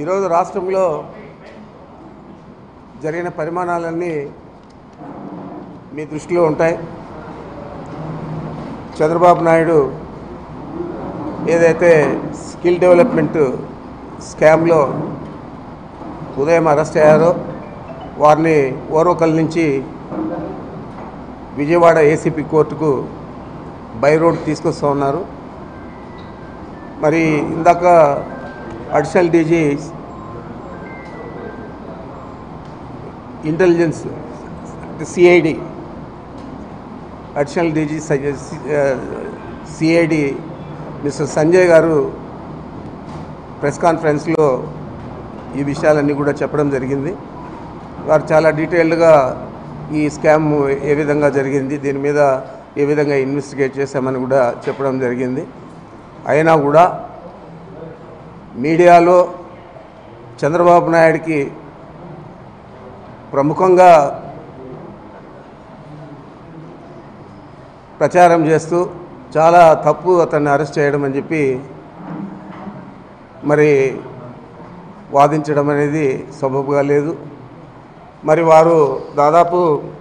ఈరోజు రాష్ట్రంలో జరిగిన పరిమాణాలన్నీ మీ దృష్టిలో ఉంటాయి చంద్రబాబు నాయుడు ఏదైతే స్కిల్ డెవలప్మెంట్ స్కామ్లో ఉదయం అరెస్ట్ అయ్యారో వారిని ఓర్వకల్ నుంచి విజయవాడ ఏసీపీ కోర్టుకు బై రోడ్ తీసుకొస్తూ ఉన్నారు మరి ఇందాక additional DG intelligence CID additional DG CID mister Sanjay garu press కాన్ఫరెన్స్లో ఈ విషయాలన్నీ కూడా చెప్పడం జరిగింది వారు చాలా డీటెయిల్డ్గా ఈ స్కామ్ ఏ విధంగా జరిగింది దీని మీద ఏ విధంగా ఇన్వెస్టిగేట్ చేశామని కూడా చెప్పడం జరిగింది అయినా కూడా మీడియాలో చంద్రబాబు నాయుడికి ప్రముఖంగా ప్రచారం చేస్తూ చాలా తప్పు అతన్ని అరెస్ట్ చేయడం అని చెప్పి మరి వాదించడం అనేది సబబుగా లేదు మరి వారు దాదాపు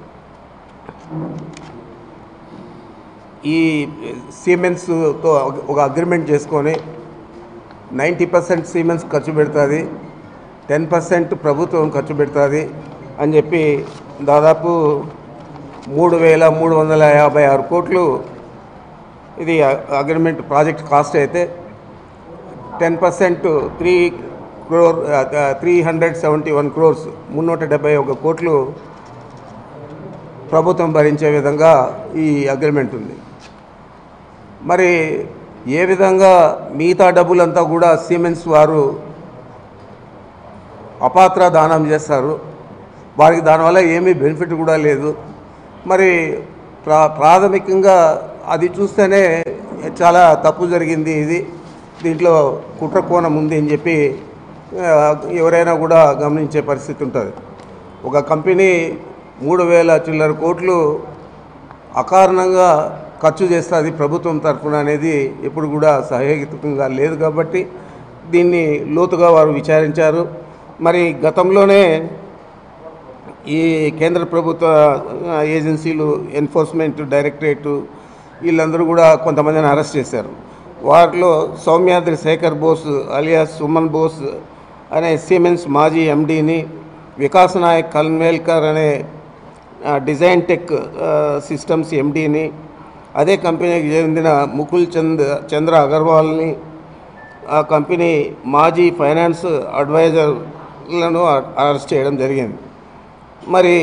ఈ సీమెన్స్తో ఒక అగ్రిమెంట్ చేసుకొని నైంటీ పర్సెంట్ సీమెన్స్ ఖర్చు పెడుతుంది టెన్ పర్సెంట్ ప్రభుత్వం ఖర్చు పెడుతుంది అని చెప్పి దాదాపు మూడు వేల మూడు వందల యాభై ఆరు కోట్లు ఇది అగ్రిమెంట్ ప్రాజెక్ట్ కాస్ట్ అయితే ten percent three crore three hundred seventy one crores మున్నూట డెబ్బై ఒక కోట్లు ప్రభుత్వం భరించే విధంగా ఈ అగ్రిమెంట్ ఉంది మరి ఏ విధంగా మిగతా డబ్బులంతా కూడా సిమెంట్స్ వారు అపాత్ర దానం చేస్తారు వారికి దానివల్ల ఏమీ బెనిఫిట్ కూడా లేదు మరి ప్రా ప్రాథమికంగా అది చూస్తేనే చాలా తప్పు జరిగింది ఇది దీంట్లో కుట్ర కోణం ఉంది అని చెప్పి ఆ, ఎవరైనా కూడా గమనించే పరిస్థితి ఉంటుంది ఒక కంపెనీ మూడు వేల చిల్లర కోట్లు అకారణంగా ఖర్చు చేస్తుంది ప్రభుత్వం తరఫున అనేది ఎప్పుడు కూడా సహేతుకంగా లేదు కాబట్టి దీన్ని లోతుగా వారు విచారించారు మరి గతంలోనే ఈ కేంద్ర ప్రభుత్వ ఆ, ఏజెన్సీలు ఎన్ఫోర్స్మెంట్ డైరెక్టరేటు వీళ్ళందరూ కూడా కొంతమందిని అరెస్ట్ చేశారు వారిలో సౌమ్యాద్రి శేఖర్ బోస్ అలియాస్ సుమన్ బోస్ అనే సిమెన్స్ మాజీ ఎండీని వికాస్ నాయక్ కల్మేల్కర్ అనే ఆ, డిజైన్ టెక్ ఆ, సిస్టమ్స్ ఎండీని అదే కంపెనీకి చెందిన ముకుల్ చంద్ చంద్ర అగర్వాల్ని ఆ కంపెనీ మాజీ ఫైనాన్స్ అడ్వైజర్లను అ- అరెస్ట్ చేయడం జరిగింది మరి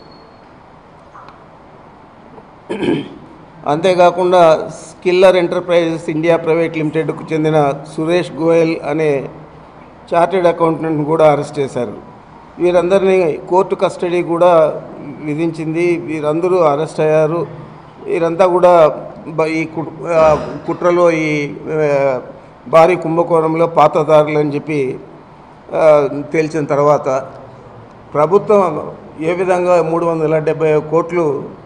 అంతేకాకుండా స్కిల్లర్ ఎంటర్ప్రైజెస్ ఇండియా ప్రైవేట్ లిమిటెడ్కు చెందిన సురేష్ గోయల్ అనే చార్టెడ్ అకౌంటెంట్ని కూడా అరెస్ట్ చేశారు వీరందరినీ కోర్టు కస్టడీ కూడా విధించింది వీరందరూ అరెస్ట్ అయ్యారు వీరంతా కూడా బ- ఈ కు- ఆ, కుట్రలో ఈ ఆ, భారీ కుంభకోణంలో పాతదారులు అని చెప్పి ఆ, తేల్చిన తర్వాత ప్రభుత్వం ఏ విధంగా మూడు వందల డెబ్బై కోట్లు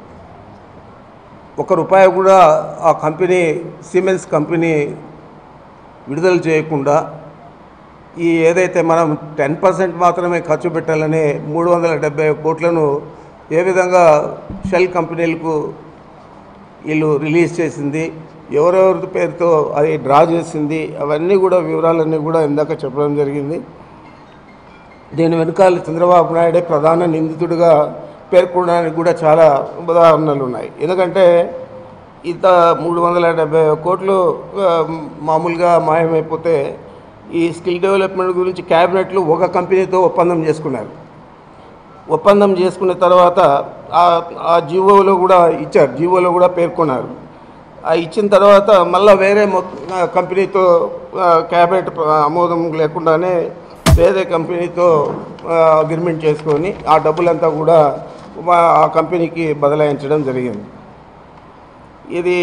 ఒక రూపాయి కూడా ఆ కంపెనీ సిమెన్స్ కంపెనీ విడుదల చేయకుండా ఈ ఏదైతే మనం టెన్ పర్సెంట్ మాత్రమే ఖర్చు పెట్టాలని మూడు వందల డెబ్బై కోట్లను ఏ విధంగా షెల్ కంపెనీలకు వీళ్ళు రిలీజ్ చేసింది ఎవరెవరి పేరుతో అది డ్రా చేసింది అవన్నీ కూడా వివరాలన్నీ కూడా ఇందాక చెప్పడం జరిగింది దీని వెనకాల చంద్రబాబు నాయుడే ప్రధాన నిందితుడిగా పేర్కొనడానికి కూడా చాలా ఉదాహరణలు ఉన్నాయి ఎందుకంటే ఇంత మూడు వందల డెబ్బై కోట్లు ఆ, మామూలుగా మాయమైపోతే ఈ స్కిల్ డెవలప్మెంట్ గురించి క్యాబినెట్లు ఒక కంపెనీతో ఒప్పందం చేసుకున్నారు ఒప్పందం చేసుకున్న తర్వాత ఆ- ఆ జీవోలో కూడా ఇచ్చారు జీవోలో కూడా పేర్కొన్నారు ఆ ఇచ్చిన తర్వాత మళ్ళీ వేరే మొ- ఆ, కంపెనీతో ఆ, క్యాబినెట్ ప్ర- ఆమోదం లేకుండానే వేరే కంపెనీతో ఆ, అగ్రిమెంట్ చేసుకొని ఆ డబ్బులంతా కూడా వా- ఆ కంపెనీకి బదలాయించడం జరిగింది ఇది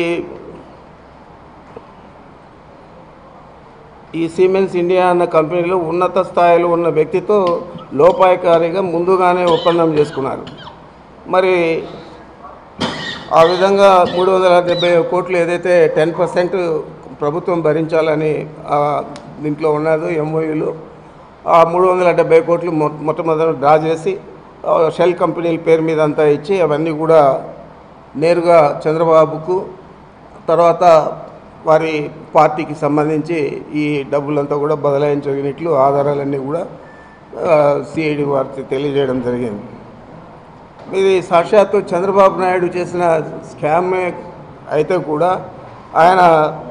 ఈ సిమెన్స్ ఇండియా అన్న కంపెనీలో ఉన్నత స్థాయిలో ఉన్న వ్యక్తితో లోపాయకారిగా ముందుగానే ఒప్పందం చేసుకున్నారు మరి ఆ విధంగా మూడు వందల డెబ్బై కోట్లు ఏదైతే టెన్ పర్సెంట్ ప్రభుత్వం భరించాలని ఆ, దీంట్లో ఉన్నదో ఎంఓయూలో ఆ మూడు వందల డెబ్బై కోట్లు మొ మొట్టమొదటి డ్రా చేసి ఆ, షెల్ కంపెనీల పేరు మీద అంతా ఇచ్చి అవన్నీ కూడా నేరుగా చంద్రబాబుకు తర్వాత వారి పార్టీకి సంబంధించి ఈ డబ్బులంతా కూడా బదలాయించగినట్లు ఆధారాలన్నీ కూడా సిఐడి వారికి తెలియజేయడం జరిగింది ఇది సాక్షాత్తు చంద్రబాబు నాయుడు చేసిన స్కామే అయితే కూడా ఆయన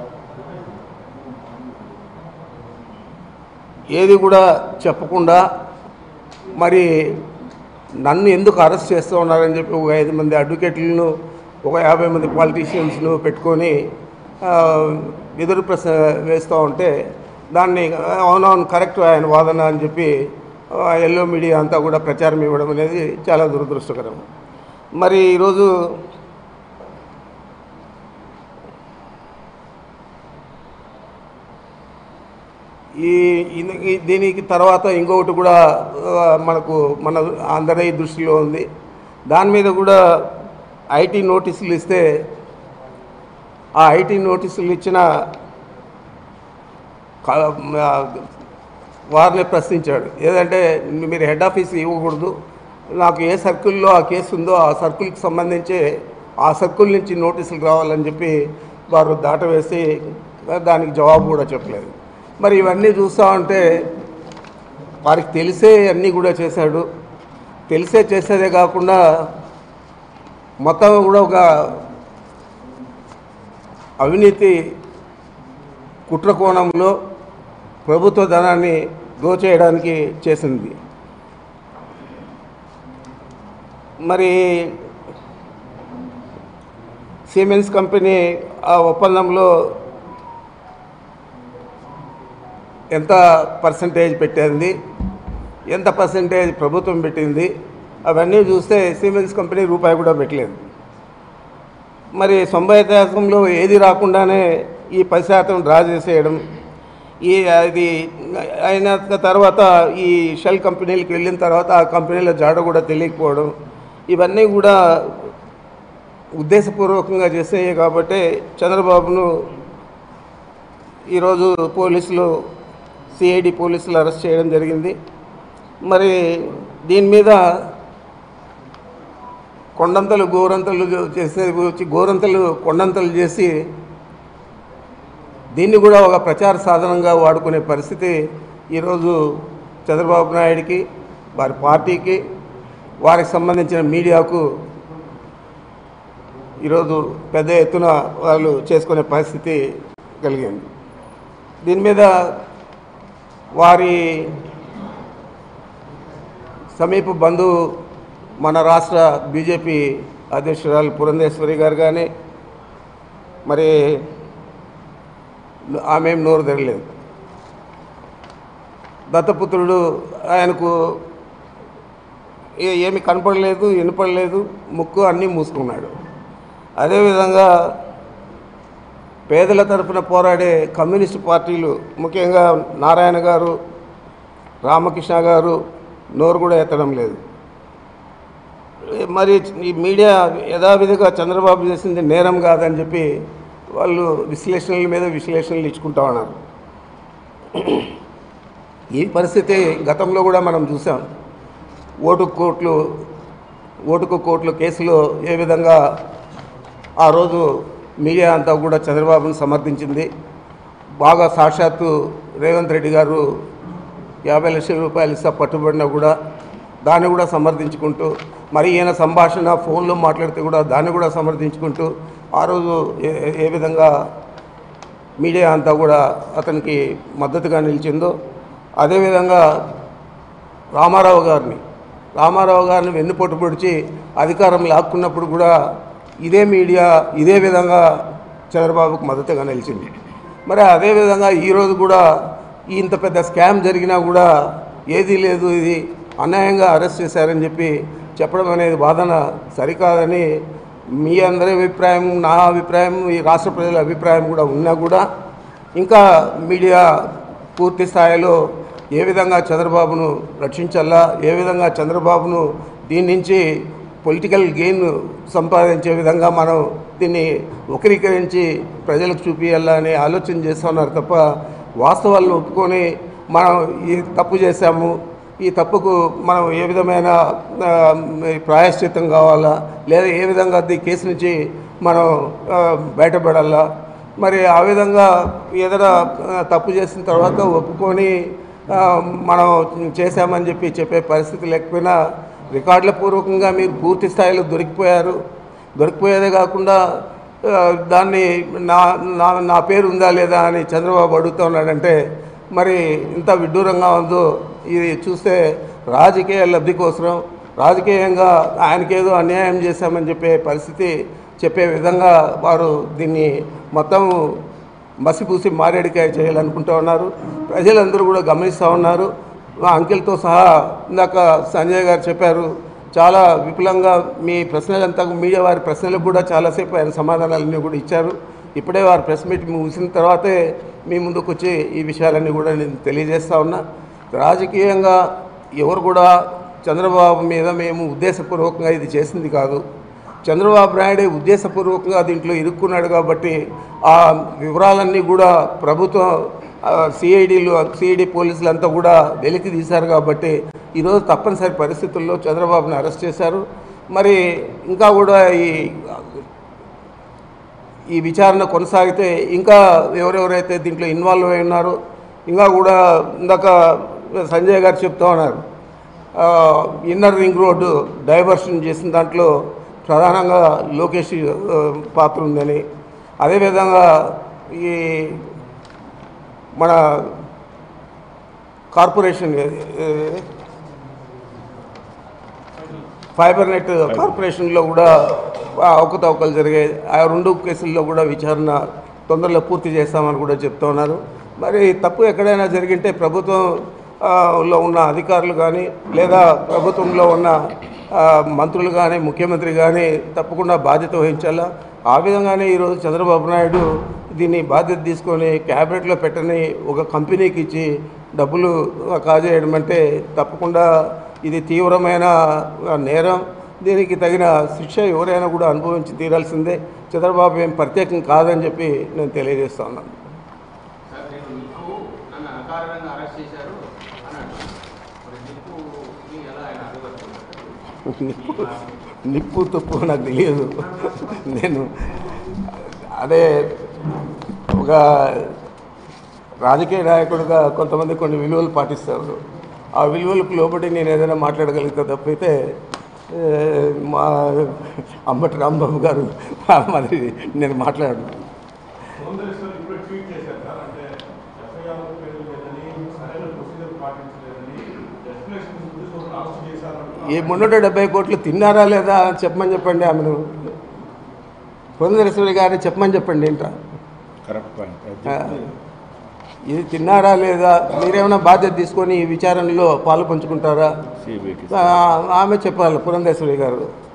ఏది కూడా చెప్పకుండా మరి నన్ను ఎందుకు అరెస్ట్ చేస్తూ ఉన్నారని చెప్పి ఒక ఐదు మంది అడ్వకేట్లను ఒక యాభై మంది పాలిటీషియన్స్ను పెట్టుకొని ఆ, ఎదురు ప్రశ్న వేస్తూ ఉంటే దాన్ని అవునవును కరెక్ట్ ఆయన వాదన అని చెప్పి ఆ, ఎల్లో మీడియా అంతా కూడా ప్రచారం ఇవ్వడం అనేది చాలా దురదృష్టకరం మరి ఈరోజు ఈ ఇన్- ఈ- దీనికి తర్వాత ఇంకొకటి కూడా ఆ, మనకు మన అందరి దృష్టిలో ఉంది దాని మీద కూడా ఐటీ నోటీసులు ఇస్తే ఆ ఐటీ నోటీసులు ఇచ్చిన క- ఆ, వారిని ప్రశ్నించాడు ఏదంటే మీరు హెడ్ ఆఫీస్ ఇవ్వకూడదు నాకు ఏ సర్కిల్లో ఆ కేసు ఉందో ఆ సర్కిల్కి సంబంధించి ఆ సర్కిల్ నుంచి నోటీసులు రావాలని చెప్పి వారు దాటవేసి దానికి జవాబు కూడా చెప్పలేదు మరి ఇవన్నీ చూస్తూ ఉంటే వారికి తెలిసే అన్నీ కూడా చేశాడు తెలిసే చేసేదే కాకుండా మొత్తం కూడా ఒక అవినీతి కుట్ర కోణంలో ప్రభుత్వ ధనాన్ని దోచేయడానికి చేసింది మరి సిమెంట్స్ కంపెనీ ఆ ఒప్పందంలో ఎంత పర్సంటేజ్ పెట్టింది ఎంత పర్సంటేజ్ ప్రభుత్వం పెట్టింది అవన్నీ చూస్తే సిమెంట్స్ కంపెనీ రూపాయి కూడా పెట్టలేదు మరి తొంభై శాతంలో ఏది రాకుండానే ఈ పది శాతం డ్రా చేసేయడం ఈ అది అయిన తర్వాత ఈ షెల్ కంపెనీలకు వెళ్ళిన తర్వాత ఆ కంపెనీల జాడ కూడా తెలియకపోవడం ఇవన్నీ కూడా ఉద్దేశపూర్వకంగా చేసేవి కాబట్టి చంద్రబాబును ఈరోజు పోలీసులు సిఐడి పోలీసులు అరెస్ట్ చేయడం జరిగింది మరి దీని మీద కొండంతలు గోరంతలు చేసే వచ్చి గోరంతలు కొండంతలు చేసి దీన్ని కూడా ఒక ప్రచార సాధనంగా వాడుకునే పరిస్థితి ఈరోజు చంద్రబాబు నాయుడికి వారి పార్టీకి వారికి సంబంధించిన మీడియాకు ఈరోజు పెద్ద ఎత్తున వాళ్ళు చేసుకునే పరిస్థితి కలిగింది దీని మీద వారి సమీప బంధువు మన రాష్ట్ర బీజేపీ అధ్యక్షురాలు పురంధేశ్వరి గారు కానీ మరి ఆమె ఏం నోరు తెరలేదు దత్తపుత్రుడు ఆయనకు ఏ- ఏమి కనపడలేదు వినపడలేదు ముక్కు అన్నీ మూసుకున్నాడు అదేవిధంగా పేదల తరపున పోరాడే కమ్యూనిస్ట్ పార్టీలు ముఖ్యంగా నారాయణ గారు రామకృష్ణ గారు నోరు కూడా ఎత్తడం లేదు మరి ఈ మీడియా యథావిధిగా చంద్రబాబు చేసింది నేరం కాదని చెప్పి వాళ్ళు విశ్లేషణల మీద విశ్లేషణలు ఇచ్చుకుంటా ఉన్నారు ఈ పరిస్థితి గతంలో కూడా మనం చూసాం ఓటు కోట్లు ఓటుకు కోట్లు కేసులో ఏ విధంగా ఆ రోజు మీడియా అంతా కూడా చంద్రబాబును సమర్థించింది బాగా సాక్షాత్తు రేవంత్ రెడ్డి గారు యాభై లక్షల రూపాయలు ఇస్తా పట్టుబడినా కూడా దాన్ని కూడా సమర్థించుకుంటూ మరి ఈయన సంభాషణ ఫోన్లో మాట్లాడితే కూడా దాన్ని కూడా సమర్థించుకుంటూ ఆ రోజు ఏ ఏ విధంగా మీడియా అంతా కూడా అతనికి మద్దతుగా నిలిచిందో అదేవిధంగా రామారావు గారిని రామారావు గారిని వెన్నుపోటు పొడిచి అధికారం లాక్కున్నప్పుడు కూడా ఇదే మీడియా ఇదే విధంగా చంద్రబాబుకు మద్దతుగా నిలిచింది మరి అదేవిధంగా ఈరోజు కూడా ఈ ఇంత పెద్ద స్కామ్ జరిగినా కూడా ఏదీ లేదు ఇది అన్యాయంగా అరెస్ట్ చేశారని చెప్పి చెప్పడం అనేది వాదన సరికాదని మీ అందరి అభిప్రాయం నా అభిప్రాయం ఈ రాష్ట్ర ప్రజల అభిప్రాయం కూడా ఉన్నా కూడా ఇంకా మీడియా పూర్తి స్థాయిలో ఏ విధంగా చంద్రబాబును రక్షించాలా ఏ విధంగా చంద్రబాబును దీని నుంచి పొలిటికల్ గెయిన్ సంపాదించే విధంగా మనం దీన్ని వక్రీకరించి ప్రజలకు చూపించాలా అనే ఆలోచన చేస్తున్నారు తప్ప వాస్తవాలను ఒప్పుకొని మనం ఈ తప్పు చేశాము ఈ తప్పుకు మనం ఏ విధమైన ఆ, ప్రాయశ్చిత్తం కావాలా లేదా ఏ విధంగా ఈ కేసు నుంచి మనం ఆ, బయటపడాలా మరి ఆ విధంగా ఏదైనా ఆ, తప్పు చేసిన తర్వాత ఒప్పుకొని ఆ, మనం చేశామని చెప్పి చెప్పే పరిస్థితి లేకపోయినా రికార్డుల పూర్వకంగా మీరు పూర్తి స్థాయిలో దొరికిపోయారు దొరికిపోయేదే కాకుండా ఆ, దాన్ని నా నా నా పేరు ఉందా లేదా అని చంద్రబాబు అడుగుతూ ఉన్నాడంటే మరి ఇంత విడ్డూరంగా ఉందో ఇది చూస్తే రాజకీయ లబ్ధి కోసం రాజకీయంగా ఆయనకేదో అన్యాయం చేశామని చెప్పే పరిస్థితి చెప్పే విధంగా వారు దీన్ని మొత్తం మసిపూసి మారేడికాయ చేయాలనుకుంటూ ఉన్నారు ప్రజలందరూ కూడా గమనిస్తూ ఉన్నారు మా అంకిల్తో సహా ఇందాక సంజయ్ గారు చెప్పారు చాలా విపులంగా మీ ప్రశ్నలంతా మీడియా వారి ప్రశ్నలకు కూడా చాలాసేపు ఆయన సమాధానాలన్నీ కూడా ఇచ్చారు ఇప్పుడే వారి ప్రెస్ మీట్ ముగిసిన తర్వాతే మీ ముందుకు వచ్చి ఈ విషయాలన్నీ కూడా నేను తెలియజేస్తా ఉన్నా రాజకీయంగా ఎవరు కూడా చంద్రబాబు మీద మేము ఉద్దేశపూర్వకంగా ఇది చేసింది కాదు చంద్రబాబు నాయుడే ఉద్దేశపూర్వకంగా దీంట్లో ఇరుక్కున్నాడు కాబట్టి ఆ వివరాలన్నీ కూడా ప్రభుత్వం సిఐడిలు సిఐడి పోలీసులు అంతా కూడా వెలికి తీశారు కాబట్టి ఈరోజు తప్పనిసరి పరిస్థితుల్లో చంద్రబాబుని అరెస్ట్ చేశారు మరి ఇంకా కూడా ఈ ఈ విచారణ కొనసాగితే ఇంకా ఎవరెవరైతే దీంట్లో ఇన్వాల్వ్ అయి ఉన్నారో ఇంకా కూడా ఇందాక సంజయ్ గారు చెప్తా ఉన్నారు ఆ, ఇన్నర్ రింగ్ రోడ్డు డైవర్షన్ చేసిన దాంట్లో ప్రధానంగా లోకేష్ ఆ, పాత్ర ఉందని అదేవిధంగా ఈ మన corporation A- A- fiber net కార్పొరేషన్లో కూడా ఆ అవకతవకలు జరిగాయి ఆ రెండు కేసుల్లో కూడా విచారణ తొందరలో పూర్తి చేస్తామని కూడా చెప్తా ఉన్నారు మరి తప్పు ఎక్కడైనా జరిగింటే ప్రభుత్వం ఆ, లో ఉన్న అధికారులు కానీ లేదా ప్రభుత్వంలో ఉన్న ఆ, మంత్రులు కానీ ముఖ్యమంత్రి కానీ తప్పకుండా బాధ్యత వహించాలా ఆ విధంగానే ఈరోజు చంద్రబాబు నాయుడు దీన్ని బాధ్యత తీసుకొని క్యాబినెట్లో పెట్టని ఒక కంపెనీకి ఇచ్చి డబ్బులు కాజేయడం అంటే తప్పకుండా ఇది తీవ్రమైన ఆ, నేరం దీనికి తగిన శిక్ష ఎవరైనా కూడా అనుభవించి తీరాల్సిందే చంద్రబాబు ఏం ప్రత్యేకం కాదని చెప్పి నేను తెలియజేస్తా ఉన్నాను సార్ నేను నిప్పు నన్ను అకారణంగా అరెస్ట్ చేశారు అన్నాడు మరి నిప్పుని ఎలా ఆయన అడగలుగుతున్నారు నిప్పు నిప్పు తుప్పు నాకు తెలియదు నేను అదే ఒక రాజకీయ నాయకుడిగా కొంతమంది కొన్ని విలువలు పాటిస్తారు ఆ విలువలకు లోబడి నేను ఏదైనా మాట్లాడగలిగితే తప్పైతే ఏ, మా అంబటి రాంబాబు గారు మరి నేను మాట్లాడను సౌందర్యేశ్వర్ ఇప్పుడు ట్వీట్ చేశారు సార్ అంటే ఎఫ్ఐఆర్ పేరు లేదని సరైన ప్రొసీజర్ పాటించలేదని ఎస్కలేషన్ పోలీసులు అరెస్ట్ చేశారంటూ ఈ మున్నూట డెబ్బై కోట్లు తిన్నారా లేదా అని చెప్పమని చెప్పండి ఆమెను పురంధరేశ్వరి గారిని చెప్పమని చెప్పండి ఏంట్రా కరెక్ట్ పాయింట్ ఆ, ఇది తిన్నారా లేదా మీరేమైనా బాధ్యత తీసుకొని ఈ విచారణలో పాలు పంచుకుంటారా సిబిఐకి ఆ, ఆమె చెప్పాలి పురంధేశ్వరి గారు